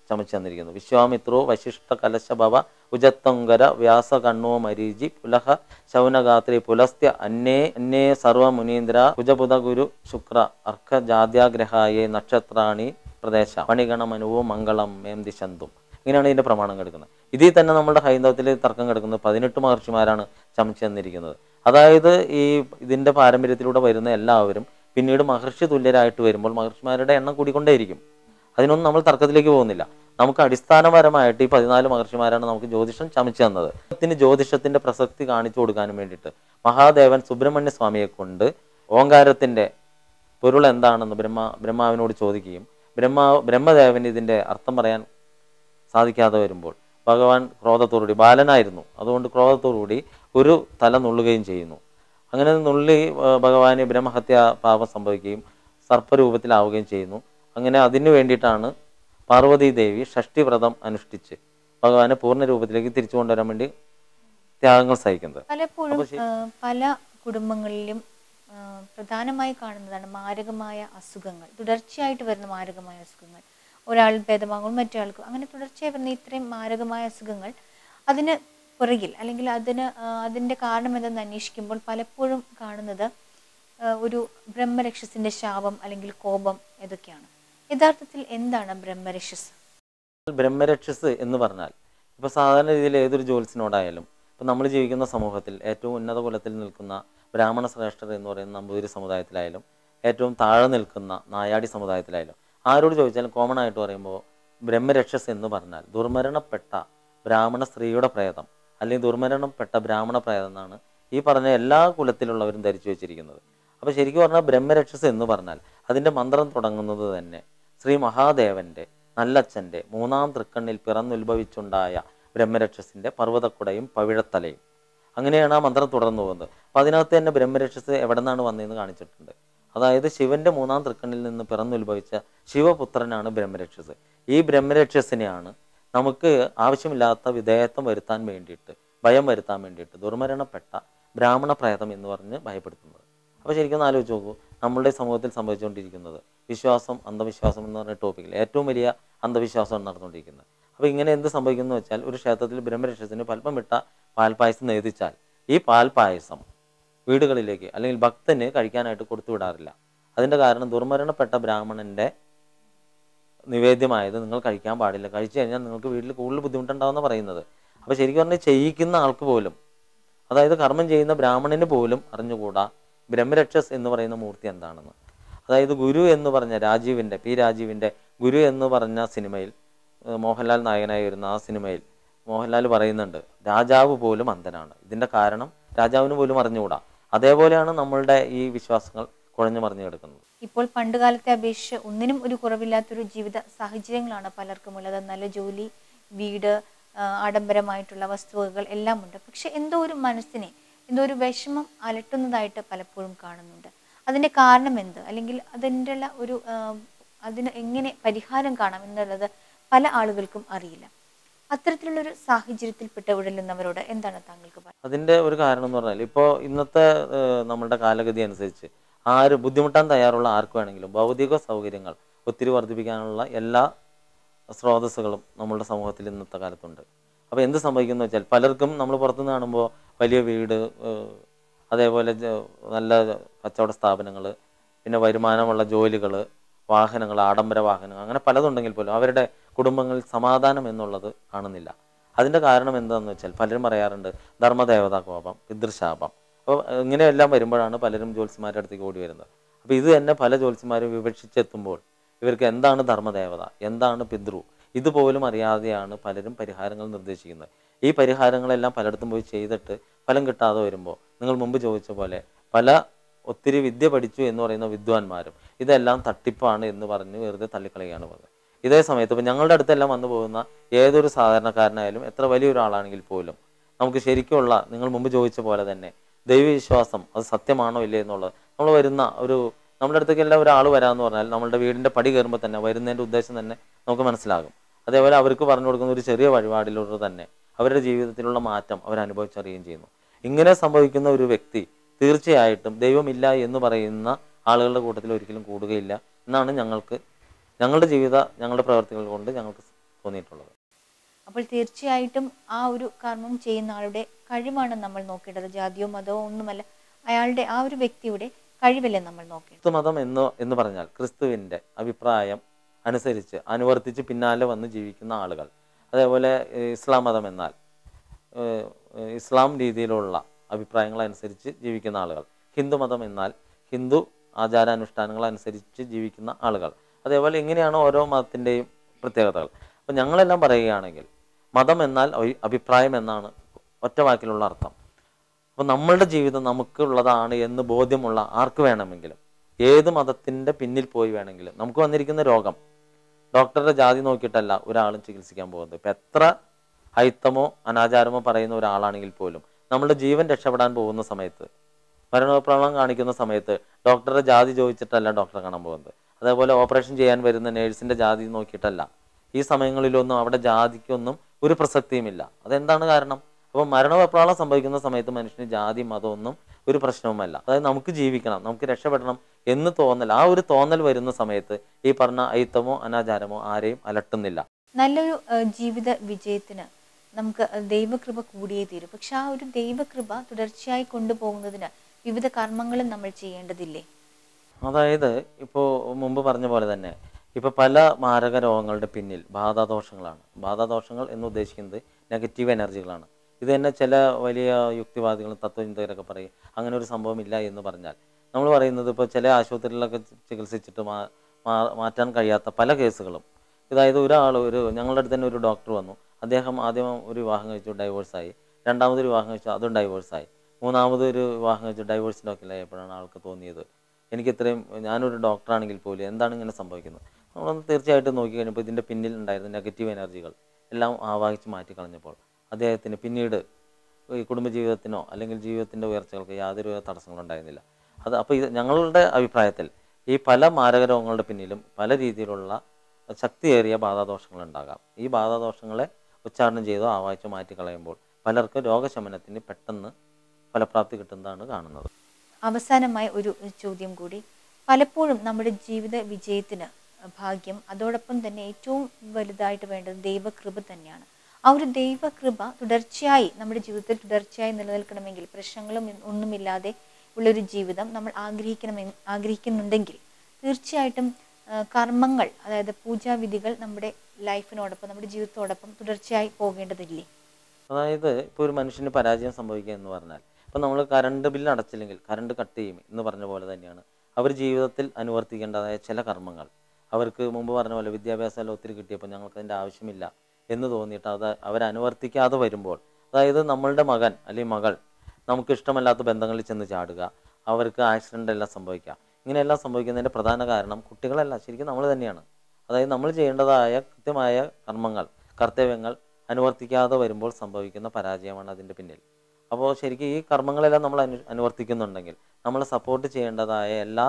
ചമച്ചു തന്നിരിക്കുന്നത് വിശ്വാമിത്രോ വശിഷ്ഠ കലശഭവ ഉജത്തങ്കര വ്യാസ കണ്ണോ മരീചി പുലഹ ശൗനഗാത്രി പുലസ്ത്യ അന്നേ അന്നേ സർവ മുനീന്ദ്ര കുജബുധ ഗുരു ശുക്ര അർക്ക ജാത്യാഗ്രഹായേ നക്ഷത്രാണി പ്രദേശ മണിഗണമനുവോ മംഗളം മേം ദിശന്തും ഇങ്ങനെയാണ് ഇതിന്റെ പ്രമാണം കിടക്കുന്നത് ഇതിൽ തന്നെ നമ്മുടെ ഹൈന്ദവത്തിൽ തർക്കം കിടക്കുന്നത് പതിനെട്ട് മഹർഷിമാരാണ് ചമച്ചു തന്നിരിക്കുന്നത് അതായത് ഈ ഇതിന്റെ പാരമ്പര്യത്തിലൂടെ വരുന്ന എല്ലാവരും പിന്നീട് മഹർഷി തുല്യരായിട്ട് വരുമ്പോൾ മഹർഷിമാരുടെ എണ്ണം കൂടിക്കൊണ്ടേയിരിക്കും അതിനൊന്നും നമ്മൾ തർക്കത്തിലേക്ക് പോകുന്നില്ല നമുക്ക് അടിസ്ഥാനപരമായിട്ട് ഈ പതിനാല് മഹർഷിമാരാണ് നമുക്ക് ജ്യോതിഷം ചമച്ചു തന്നത് ത്തിന് ജ്യോതിഷത്തിന്റെ പ്രസക്തി കാണിച്ചു കൊടുക്കാനും വേണ്ടിയിട്ട് മഹാദേവൻ സുബ്രഹ്മണ്യ സ്വാമിയെ കൊണ്ട് ഓങ്കാരത്തിന്റെ പൊരുൾ എന്താണെന്ന് ബ്രഹ്മ ബ്രഹ്മാവിനോട് ചോദിക്കുകയും ബ്രഹ്മാവ് ബ്രഹ്മദേവൻ ഇതിന്റെ അർത്ഥം പറയാൻ സാധിക്കാതെ വരുമ്പോൾ ഭഗവാൻ ക്രോധത്തോടുകൂടി ബാലനായിരുന്നു അതുകൊണ്ട് ക്രോധത്തോടുകൂടി ഒരു തല നുള്ളുകയും ചെയ്യുന്നു അങ്ങനെ നുള്ളി ആ, ഭഗവാന് ബ്രഹ്മഹത്യ പാപം സംഭവിക്കുകയും സർപ്പരൂപത്തിലാവുകയും ചെയ്യുന്നു അങ്ങനെ അതിനു വേണ്ടിയിട്ടാണ് പാർവതീ ദേവി ഷഷ്ടിവ്രതം അനുഷ്ഠിച്ച് ഭഗവാനെ പൂർണ്ണ രൂപത്തിലേക്ക് തിരിച്ചു കൊണ്ടുവരാൻ വേണ്ടി ത്യാഗങ്ങൾ സഹിക്കുന്നത് പലപ്പോഴും അപ്പൊ ശരി- ആ, പല കുടുംബങ്ങളിലും ആ, പ്രധാനമായി കാണുന്നതാണ് മാരകമായ അസുഖങ്ങൾ തുടർച്ചയായിട്ട് വരുന്ന മാരകമായ അസുഖങ്ങൾ ഒരാൾ ഭേദമാകും മറ്റൊരാൾക്ക് അങ്ങനെ തുടർച്ചയായി വരുന്ന ഇത്രയും മാരകമായ അസുഖങ്ങൾ അതിന് പുറകിൽ അല്ലെങ്കിൽ അതിന് ആ, അതിന്റെ കാരണം എന്തെന്ന് അന്വേഷിക്കുമ്പോൾ പലപ്പോഴും കാണുന്നത് ആ, ഒരു ബ്രഹ്മരക്ഷസിന്റെ ശാപം അല്ലെങ്കിൽ കോപം ഇതൊക്കെയാണ് യഥാർത്ഥത്തിൽ എന്താണ് ബ്രഹ്മരക്ഷസ് ബ്രഹ്മരക്ഷസ് എന്ന് പറഞ്ഞാൽ ഇപ്പോൾ സാധാരണ രീതിയിൽ ഏതൊരു ജോത്സ്യനോടായാലും ഇപ്പം നമ്മൾ ജീവിക്കുന്ന സമൂഹത്തിൽ ഏറ്റവും ഉന്നത കുലത്തിൽ നിൽക്കുന്ന ബ്രാഹ്മണ ശ്രേഷ്ഠർ എന്ന് പറയുന്ന നമ്പൂതിരി സമുദായത്തിലായാലും ഏറ്റവും താഴെ നിൽക്കുന്ന നായാടി സമുദായത്തിലായാലും ആരോട് ചോദിച്ചാലും കോമൺ ആയിട്ട് പറയുമ്പോൾ ബ്രഹ്മരക്ഷസ് എന്ന് പറഞ്ഞാൽ ദുർമരണപ്പെട്ട ബ്രാഹ്മണ സ്ത്രീയുടെ പ്രേതം അല്ലെങ്കിൽ ദുർമരണപ്പെട്ട ബ്രാഹ്മണ പ്രേതം എന്നാണ് ഈ പറഞ്ഞ എല്ലാ കുലത്തിലുള്ളവരും ധരിച്ചു വെച്ചിരിക്കുന്നത് അപ്പോൾ ശരിക്കും പറഞ്ഞാൽ ബ്രഹ്മരക്ഷസ് എന്ന് പറഞ്ഞാൽ അതിൻ്റെ മന്ത്രം തുടങ്ങുന്നത് തന്നെ ശ്രീ മഹാദേവന്റെ നല്ലച്ഛൻ്റെ മൂന്നാം തൃക്കണ്ണിൽ പിറന്നുത്ഭവിച്ചുണ്ടായ ബ്രഹ്മരക്ഷസിന്റെ പർവ്വതക്കുടയും പവിഴത്തലയും അങ്ങനെയാണ് ആ മന്ത്രം തുടർന്നു പോകുന്നത് അപ്പം അതിനകത്ത് തന്നെ ബ്രഹ്മരക്ഷസ് എവിടെ നിന്നാണ് വന്നതെന്ന് കാണിച്ചിട്ടുണ്ട് അതായത് ശിവന്റെ മൂന്നാം തൃക്കണ്ണിൽ നിന്ന് പിറന്നുത്ഭവിച്ച ശിവപുത്രനാണ് ബ്രഹ്മരക്ഷസ് ഈ ബ്രഹ്മരക്ഷസിനെയാണ് നമുക്ക് ആവശ്യമില്ലാത്ത വിധേയത്വം വരുത്താൻ വേണ്ടിയിട്ട് ഭയം വരുത്താൻ വേണ്ടിയിട്ട് ദുർമരണപ്പെട്ട ബ്രാഹ്മണ പ്രേതം എന്ന് പറഞ്ഞ് ഭയപ്പെടുത്തുന്നത് അപ്പോൾ ശരിക്കും ഒന്ന് ആലോചിച്ച് നോക്കൂ നമ്മളുടെ സമൂഹത്തിൽ സംഭവിച്ചുകൊണ്ടിരിക്കുന്നത് വിശ്വാസം അന്ധവിശ്വാസം എന്ന് പറഞ്ഞ ടോപ്പിക്കിൽ ഏറ്റവും വലിയ അന്ധവിശ്വാസമാണ് നടന്നുകൊണ്ടിരിക്കുന്നത് അപ്പോൾ ഇങ്ങനെ എന്ത് സംഭവിക്കുന്നു വെച്ചാൽ ഒരു ക്ഷേത്രത്തിൽ ബ്രഹ്മരക്ഷസിന് പൽപ്പം വിട്ട പാൽപ്പായസം നേദിച്ചാൽ ഈ പാൽപ്പായസം വീടുകളിലേക്ക് അല്ലെങ്കിൽ ഭക്തന് കഴിക്കാനായിട്ട് കൊടുത്തു വിടാറില്ല അതിൻ്റെ കാരണം ദുർമരണപ്പെട്ട ബ്രാഹ്മണന്റെ നിവേദ്യമായത് നിങ്ങൾ കഴിക്കാൻ പാടില്ല കഴിച്ചു കഴിഞ്ഞാൽ നിങ്ങൾക്ക് വീട്ടിൽ കൂടുതൽ ബുദ്ധിമുട്ടുണ്ടാവുന്ന പറയുന്നത് അപ്പോൾ ശരിക്കും പറഞ്ഞാൽ ചെയ്യിക്കുന്ന ആൾക്ക് പോലും അതായത് കർമ്മം ചെയ്യുന്ന ബ്രാഹ്മണന് പോലും അറിഞ്ഞുകൂടാ ബ്രഹ്മരക്ഷസ് എന്ന് പറയുന്ന മൂർത്തി എന്താണെന്ന് അതായത് ഗുരു എന്ന് പറഞ്ഞ രാജീവിൻ്റെ പി രാജീവിൻ്റെ ഗുരു എന്ന് പറഞ്ഞ സിനിമയിൽ ഏഹ് മോഹൻലാൽ നായകനായി വരുന്ന ആ സിനിമയിൽ മോഹൻലാൽ പറയുന്നുണ്ട് രാജാവ് പോലും അന്ധനാണ് ഇതിൻ്റെ കാരണം രാജാവിന് പോലും അറിഞ്ഞുകൂടാ അതേപോലെയാണ് നമ്മളുടെ ഈ വിശ്വാസങ്ങൾ കുഴഞ്ഞു മറിഞ്ഞു കിടക്കുന്നത് ഇപ്പോൾ പണ്ടുകാലത്തെ അപേക്ഷിച്ച് ഒന്നിനും ഒരു കുറവില്ലാത്തൊരു ജീവിത സാഹചര്യങ്ങളാണ് പലർക്കും ഉള്ളത് നല്ല ജോലി വീട് ആ, ആഡംബരമായിട്ടുള്ള വസ്തുവകകൾ എല്ലാം ഉണ്ട് പക്ഷെ എന്തോ ഒരു മനസ്സിനെ എന്തോ ഒരു വിഷമം അലട്ടുന്നതായിട്ട് പലപ്പോഴും കാണുന്നുണ്ട് അതിന്റെ കാരണം എന്ത് അല്ലെങ്കിൽ അതിൻ്റെ ഉള്ള ഒരു ആ, അതിന് എങ്ങനെ പരിഹാരം കാണാം എന്നുള്ളത് പല ആളുകൾക്കും അറിയില്ല അത്തരത്തിലുള്ളൊരു സാഹചര്യത്തിൽപ്പെട്ട് ഉഴലുന്നവരോട് എന്താണ് താങ്കൾക്ക് പറയുന്നത് അതിൻ്റെ ഒരു കാരണം എന്ന് പറഞ്ഞാൽ ഇപ്പോൾ ഇന്നത്തെ ഏഹ്, നമ്മളുടെ കാലഗതി അനുസരിച്ച് ആര് ബുദ്ധിമുട്ടാൻ തയ്യാറുള്ള ആർക്ക് വേണമെങ്കിലും ഭൗതിക സൗകര്യങ്ങൾ ഒത്തിരി വർദ്ധിപ്പിക്കാനുള്ള എല്ലാ സ്രോതസ്സുകളും നമ്മളുടെ സമൂഹത്തിൽ ഇന്നത്തെ കാലത്തുണ്ട് അപ്പോൾ എന്ത് സംഭവിക്കുന്നു വെച്ചാൽ പലർക്കും നമ്മൾ പുറത്തുനിന്ന് കാണുമ്പോൾ വലിയ വീട് ഏഹ്, അതേപോലെ ജ- നല്ല കച്ചവട സ്ഥാപനങ്ങൾ പിന്നെ വരുമാനമുള്ള ജോലികൾ വാഹനങ്ങൾ ആഡംബര വാഹനങ്ങൾ അങ്ങനെ പലതുണ്ടെങ്കിൽ പോലും അവരുടെ കുടുംബങ്ങളിൽ സമാധാനം എന്നുള്ളത് കാണുന്നില്ല അതിൻ്റെ കാരണം എന്താണെന്ന് വെച്ചാൽ പലരും പറയാറുണ്ട് ധർമ്മദേവതാ കോപം പിതൃശാപം അപ്പോൾ ഇങ്ങനെയെല്ലാം വരുമ്പോഴാണ് പലരും ജ്യോത്സ്യന്മാരുടെ അടുത്തേക്ക് ഓടി വരുന്നത് അപ്പോൾ ഇത് തന്നെ പല ജ്യോത്സ്യന്മാരും വിവക്ഷിച്ചെത്തുമ്പോൾ ഇവർക്ക് എന്താണ് ധർമ്മദേവത എന്താണ് പിതൃ ഇതുപോലും അറിയാതെയാണ് പലരും പരിഹാരങ്ങൾ നിർദ്ദേശിക്കുന്നത് ഈ പരിഹാരങ്ങളെല്ലാം പലയിടത്തും പോയി ചെയ്തിട്ട് ഫലം കിട്ടാതെ വരുമ്പോൾ നിങ്ങൾ മുമ്പ് ചോദിച്ച പോലെ പല ഒത്തിരി വിദ്യ പഠിച്ചു എന്ന് പറയുന്ന വിദ്വാൻമാരും ഇതെല്ലാം തട്ടിപ്പാണ് എന്ന് പറഞ്ഞ് വെറുതെ തള്ളിക്കളയാണ് പോകുന്നത് ഇതേ സമയത്ത് ഇപ്പം ഞങ്ങളുടെ അടുത്തെല്ലാം വന്നു പോകുന്ന ഏതൊരു സാധാരണക്കാരനായാലും എത്ര വലിയൊരാളാണെങ്കിൽ പോലും നമുക്ക് ശരിക്കുള്ള നിങ്ങൾ മുമ്പ് ചോദിച്ച പോലെ തന്നെ ദൈവവിശ്വാസം അത് സത്യമാണോ ഇല്ലേ എന്നുള്ളത് നമ്മൾ വരുന്ന ഒരു നമ്മുടെ അടുത്തേക്ക് എല്ലാം ഒരാൾ വരാമെന്ന് പറഞ്ഞാൽ നമ്മളുടെ വീടിൻ്റെ പടി കയറുമ്പോൾ തന്നെ വരുന്നതിൻ്റെ ഉദ്ദേശം തന്നെ നമുക്ക് മനസ്സിലാകും അതേപോലെ അവർക്ക് പറഞ്ഞു കൊടുക്കുന്ന ഒരു ചെറിയ വഴിപാടിലൂടെ തന്നെ അവരുടെ ജീവിതത്തിലുള്ള മാറ്റം അവർ അനുഭവിച്ചറിയുകയും ചെയ്യുന്നു ഇങ്ങനെ സംഭവിക്കുന്ന ഒരു വ്യക്തി തീർച്ചയായിട്ടും ദൈവമില്ല എന്ന് പറയുന്ന ആളുകളുടെ കൂട്ടത്തിൽ ഒരിക്കലും കൂടുകയില്ല എന്നാണ് ഞങ്ങൾക്ക് ഞങ്ങളുടെ ജീവിത ഞങ്ങളുടെ പ്രവർത്തികൾ കൊണ്ട് ഞങ്ങൾക്ക് തോന്നിയിട്ടുള്ളത് അപ്പോൾ തീർച്ചയായിട്ടും ആ ഒരു കർമ്മം ചെയ്യുന്ന ആളുടെ കഴിവാണ് നമ്മൾ നോക്കേണ്ടത് ജാതിയോ മതമോ ഒന്നുമല്ല അയാളുടെ ആ ഒരു വ്യക്തിയുടെ കഴിവല്ലേ നമ്മൾ നോക്കേണ്ടത് ക്രിസ്തുമതം എന്ന് എന്ന് പറഞ്ഞാൽ ക്രിസ്തുവിൻ്റെ അഭിപ്രായം അനുസരിച്ച് അനുവർത്തിച്ച് പിന്നാലെ വന്ന് ജീവിക്കുന്ന ആളുകൾ അതേപോലെ ഏഹ്, ഇസ്ലാം മതം എന്നാൽ ഏഹ്, ഏഹ്, ഇസ്ലാം രീതിയിലുള്ള അഭിപ്രായങ്ങൾ അനുസരിച്ച് ജീവിക്കുന്ന ആളുകൾ ഹിന്ദു മതം എന്നാൽ ഹിന്ദു ആചാരാനുഷ്ഠാനങ്ങൾ അനുസരിച്ച് ജീവിക്കുന്ന ആളുകൾ അതേപോലെ ഇങ്ങനെയാണ് ഓരോ മതത്തിൻ്റെയും പ്രത്യേകതകൾ അപ്പം ഞങ്ങളെല്ലാം പറയുകയാണെങ്കിൽ മതം എന്നാൽ അഭി- അഭിപ്രായം എന്നാണ് ഒറ്റ വാക്കിലുള്ള അർത്ഥം അപ്പോൾ നമ്മളുടെ ജീവിതം നമുക്കുള്ളതാണ് എന്ന് ബോധ്യമുള്ള ആർക്ക് വേണമെങ്കിലും ഏത് മതത്തിൻ്റെ പിന്നിൽ പോയി വേണമെങ്കിലും നമുക്ക് വന്നിരിക്കുന്ന രോഗം ഡോക്ടറുടെ ജാതി നോക്കിയിട്ടല്ല ഒരാളും ചികിത്സിക്കാൻ പോകുന്നത് ഇപ്പം എത്ര ഹൈത്തമോ അനാചാരമോ പറയുന്ന ഒരാളാണെങ്കിൽ പോലും നമ്മളുടെ ജീവൻ രക്ഷപ്പെടാൻ പോകുന്ന സമയത്ത് മരണപ്രവണം കാണിക്കുന്ന സമയത്ത് ഡോക്ടറുടെ ജാതി ചോദിച്ചിട്ടല്ല ഡോക്ടറെ കാണാൻ പോകുന്നത് അതേപോലെ ഓപ്പറേഷൻ ചെയ്യാൻ വരുന്ന നേഴ്സിന്റെ ജാതി നോക്കിയിട്ടല്ല ഈ സമയങ്ങളിലൊന്നും അവിടെ ജാതിക്കൊന്നും ഒരു പ്രസക്തിയുമില്ല അതെന്താണ് കാരണം അപ്പോൾ മരണവെപ്രാളം സംഭവിക്കുന്ന സമയത്ത് മനുഷ്യന് ജാതി മതമൊന്നും ഒരു പ്രശ്നവുമല്ല അതായത് നമുക്ക് ജീവിക്കണം നമുക്ക് രക്ഷപ്പെടണം എന്ന് തോന്നൽ ആ ഒരു തോന്നൽ വരുന്ന സമയത്ത് ഈ പറഞ്ഞ അയിത്തമോ അനാചാരമോ ആരെയും അലട്ടുന്നില്ല നല്ലൊരു ഏഹ്, ജീവിത വിജയത്തിന് നമുക്ക് ദൈവകൃപ കൂടിയേ തീരും പക്ഷെ ആ ഒരു ദൈവകൃപ തുടർച്ചയായി കൊണ്ടുപോകുന്നതിന് വിവിധ കർമ്മങ്ങളും നമ്മൾ ചെയ്യേണ്ടതില്ലേ അതായത് ഇപ്പോൾ മുമ്പ് പറഞ്ഞ പോലെ തന്നെ ഇപ്പോൾ പല മാരക രോഗങ്ങളുടെ പിന്നിൽ ബാധാദോഷങ്ങളാണ് ബാധാദോഷങ്ങൾ എന്ന് ഉദ്ദേശിക്കുന്നത് നെഗറ്റീവ് എനർജികളാണ് ഇത് തന്നെ ചില വലിയ യുക്തിവാദികളും തത്വചിന്തകരൊക്കെ പറയും അങ്ങനെ ഒരു സംഭവമില്ല എന്ന് പറഞ്ഞാൽ നമ്മൾ പറയുന്നത് ഇപ്പോൾ ചില ആശുപത്രികളിലൊക്കെ ചി- ചികിത്സിച്ചിട്ട് മാ മാ- മാറ്റാൻ കഴിയാത്ത പല കേസുകളും അതായത് ഒരാൾ ഒരു ഞങ്ങളുടെ അടുത്ത് തന്നെ ഒരു ഡോക്ടർ വന്നു അദ്ദേഹം ആദ്യം ഒരു വിവാഹം കഴിച്ചു ഡൈവോഴ്സായി രണ്ടാമതൊരു വിവാഹം കഴിച്ചു അതും ഡൈവോഴ്സായി മൂന്നാമതൊരു വിവാഹം കഴിച്ചു ഡൈവോഴ്സിലൊക്കെ ആയപ്പോഴാണ് ആൾക്ക് തോന്നിയത് എനിക്ക് ഇത്രയും ഞാനൊരു ഡോക്ടറാണെങ്കിൽ പോലും എന്താണ് ഇങ്ങനെ സംഭവിക്കുന്നത് നമ്മളൊന്ന് തീർച്ചയായിട്ടും നോക്കി കഴിഞ്ഞപ്പോൾ ഇതിൻ്റെ പിന്നിൽ ഉണ്ടായിരുന്ന നെഗറ്റീവ് എനർജികൾ എല്ലാം ആവാഹിച്ച് മാറ്റിക്കളഞ്ഞപ്പോൾ അദ്ദേഹത്തിന് പിന്നീട് ഈ കുടുംബജീവിതത്തിനോ അല്ലെങ്കിൽ ജീവിതത്തിൻ്റെ ഉയർച്ചകൾക്ക് യാതൊരു തടസ്സങ്ങളും ഉണ്ടായിരുന്നില്ല അത് അപ്പോൾ ഇത് ഞങ്ങളുടെ അഭിപ്രായത്തിൽ ഈ പല മാരക രോഗങ്ങളുടെ പിന്നിലും പല രീതിയിലുള്ള ശക്തിയേറിയ ബാധാദോഷങ്ങൾ ഉണ്ടാകാം ഈ ബാധാദോഷങ്ങളെ ഉച്ചാരണം ചെയ്തോ ആവാഹിച്ചോ മാറ്റിക്കളയുമ്പോൾ പലർക്കും രോഗശമനത്തിന് പെട്ടെന്ന് ഫലപ്രാപ്തി കിട്ടുന്നതാണ് കാണുന്നത് അവസാനമായി ഒരു ചോദ്യം കൂടി പലപ്പോഴും നമ്മുടെ ജീവിത വിജയത്തിന് ഭാഗ്യം അതോടൊപ്പം തന്നെ ഏറ്റവും വലുതായിട്ട് വേണ്ടത് ദൈവകൃപ തന്നെയാണ് ആ ഒരു ദൈവകൃപ തുടർച്ചയായി നമ്മുടെ ജീവിതത്തിൽ തുടർച്ചയായി നിലനിൽക്കണമെങ്കിൽ പ്രശ്നങ്ങളും ഒന്നുമില്ലാതെ ഉള്ളൊരു ജീവിതം നമ്മൾ ആഗ്രഹിക്കണമെ ആഗ്രഹിക്കുന്നുണ്ടെങ്കിൽ തീർച്ചയായിട്ടും ആ, കർമ്മങ്ങൾ അതായത് പൂജാവിധികൾ നമ്മുടെ ലൈഫിനോടൊപ്പം നമ്മുടെ ജീവിതത്തോടൊപ്പം തുടർച്ചയായി പോകേണ്ടതില്ലേ അതായത് ഇപ്പോൾ ഒരു മനുഷ്യന് പരാജയം സംഭവിക്കുക എന്ന് പറഞ്ഞാൽ ഇപ്പം നമ്മൾ കറണ്ട് ബില്ല് അടച്ചില്ലെങ്കിൽ കറണ്ട് കട്ട് ചെയ്യും എന്ന് പറഞ്ഞ പോലെ തന്നെയാണ് അവർ ജീവിതത്തിൽ അനുവർത്തിക്കേണ്ടതായ ചില കർമ്മങ്ങൾ അവർക്ക് മുമ്പ് പറഞ്ഞ പോലെ വിദ്യാഭ്യാസമെല്ലാം ഒത്തിരി കിട്ടിയപ്പോൾ ഞങ്ങൾക്ക് അതിൻ്റെ ആവശ്യമില്ല എന്ന് തോന്നിയിട്ട് അത് അവരനുവർത്തിക്കാതെ വരുമ്പോൾ അതായത് നമ്മളുടെ മകൻ അല്ലെങ്കിൽ മകൾ നമുക്ക് ഇഷ്ടമല്ലാത്ത ബന്ധങ്ങളിൽ ചെന്ന് ചാടുക അവർക്ക് ആക്സിഡൻ്റ് എല്ലാം സംഭവിക്കുക ഇങ്ങനെയെല്ലാം സംഭവിക്കുന്നതിൻ്റെ പ്രധാന കാരണം കുട്ടികളല്ല ശരിക്കും നമ്മൾ തന്നെയാണ് അതായത് നമ്മൾ ചെയ്യേണ്ടതായ കൃത്യമായ കർമ്മങ്ങൾ കർത്തവ്യങ്ങൾ അനുവർത്തിക്കാതെ വരുമ്പോൾ സംഭവിക്കുന്ന പരാജയമാണ് അതിൻ്റെ പിന്നിൽ അപ്പോൾ ശരിക്കും ഈ കർമ്മങ്ങളെല്ലാം നമ്മൾ അനു അനുവർത്തിക്കുന്നുണ്ടെങ്കിൽ നമ്മൾ സപ്പോർട്ട് ചെയ്യേണ്ടതായ എല്ലാ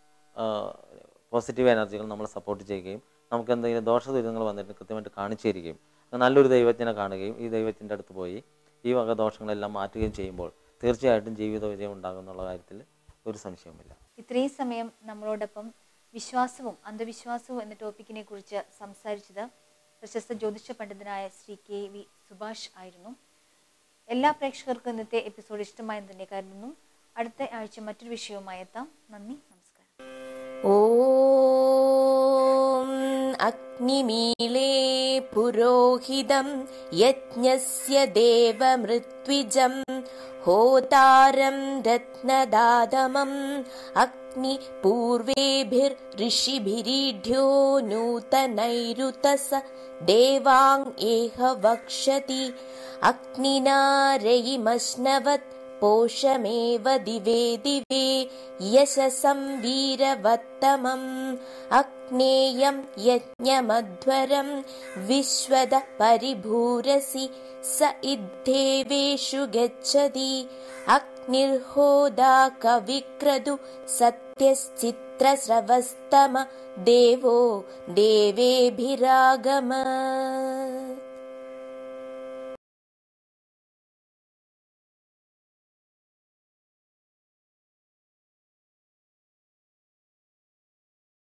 പോസിറ്റീവ് എനർജികളും നമ്മൾ സപ്പോർട്ട് ചെയ്യുകയും നമുക്ക് എന്തെങ്കിലും ദോഷ ദുരിതങ്ങൾ വന്നിട്ട് കൃത്യമായിട്ട് കാണിച്ചു തരികയും നല്ലൊരു ദൈവത്തിനെ കാണുകയും ഈ ദൈവത്തിൻ്റെ അടുത്ത് പോയി ഈ വക ദോഷങ്ങളെല്ലാം മാറ്റുകയും ചെയ്യുമ്പോൾ തീർച്ചയായിട്ടും ജീവിത വിജയം ഉണ്ടാകുന്നുള്ള കാര്യത്തിൽ ഒരു സംശയവുമില്ല ഇത്രയും സമയം നമ്മളോടൊപ്പം വിശ്വാസവും അന്ധവിശ്വാസവും എന്ന ടോപ്പിക്കിനെ കുറിച്ച് സംസാരിച്ചത് പ്രശസ്ത ജ്യോതിഷ പണ്ഡിതനായ ശ്രീ കെ വി സുഭാഷ് ആയിരുന്നു എല്ലാ പ്രേക്ഷകർക്കും ഇന്നത്തെ എപ്പിസോഡ് ഇഷ്ടമായെന്ന് തന്നെ കരുതുന്നു അടുത്ത ആഴ്ച മറ്റൊരു വിഷയവുമായി എത്താം നന്ദി നമസ്കാരം ॐ अग्निमीले पुरोहितं यज्ञस्य देवमृत्विजं होतारं रत्नदातमम् अग्निपूर्वेभिर्ऋषिभिरीढ्यो नूतनैरुतस देवाङ् एह वक्षति अग्निना रयिमश्नवत् पोषमेव दिवे दिवे यशसं वीरवत्तमम् अग्नेयं यज्ञमध्वरं विश्वद परिभूरसि स इद्धेवेषु गच्छति अग्निर्होदा कविक्रदु सत्यश्चित्रस्रवस्तम देवो देवेभिरागम